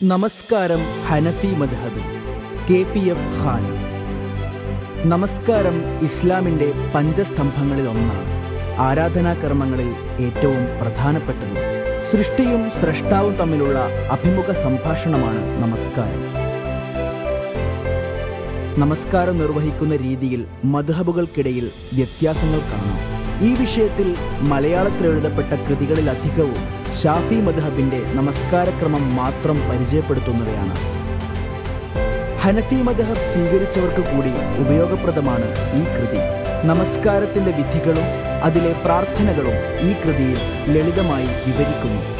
നമസ്കാരം ഹനഫി മദ്ഹബ് കെ പി എഫ് ഖാൻ നമസ്കാരം ഇസ്ലാമിൻ്റെ പഞ്ചസ്തംഭങ്ങളിൽ ഒന്നാണ് ആരാധനാകർമ്മങ്ങളിൽ ഏറ്റവും പ്രധാനപ്പെട്ടതും സൃഷ്ടിയും സ്രഷ്ടാവും തമ്മിലുള്ള അഭിമുഖ സംഭാഷണമാണ് നമസ്കാരം നമസ്കാരം നിർവഹിക്കുന്ന രീതിയിൽ മദ്ഹബുകൾക്കിടയിൽ വ്യത്യാസങ്ങൾ കാണാം ഈ വിഷയത്തിൽ മലയാളത്തിൽ എഴുതപ്പെട്ട കൃതികളിലധികവും ഷാഫി മദ്ഹബിന്റെ നമസ്കാരക്രമം മാത്രം പരിചയപ്പെടുത്തുന്നവയാണ് ഹനഫി മദ്ഹബ് സ്വീകരിച്ചവർക്ക് കൂടി ഉപയോഗപ്രദമാണ് ഈ കൃതി നമസ്കാരത്തിന്റെ വിധികളും അതിലെ പ്രാർത്ഥനകളും ഈ കൃതിയിൽ ലളിതമായി വിവരിക്കുന്നു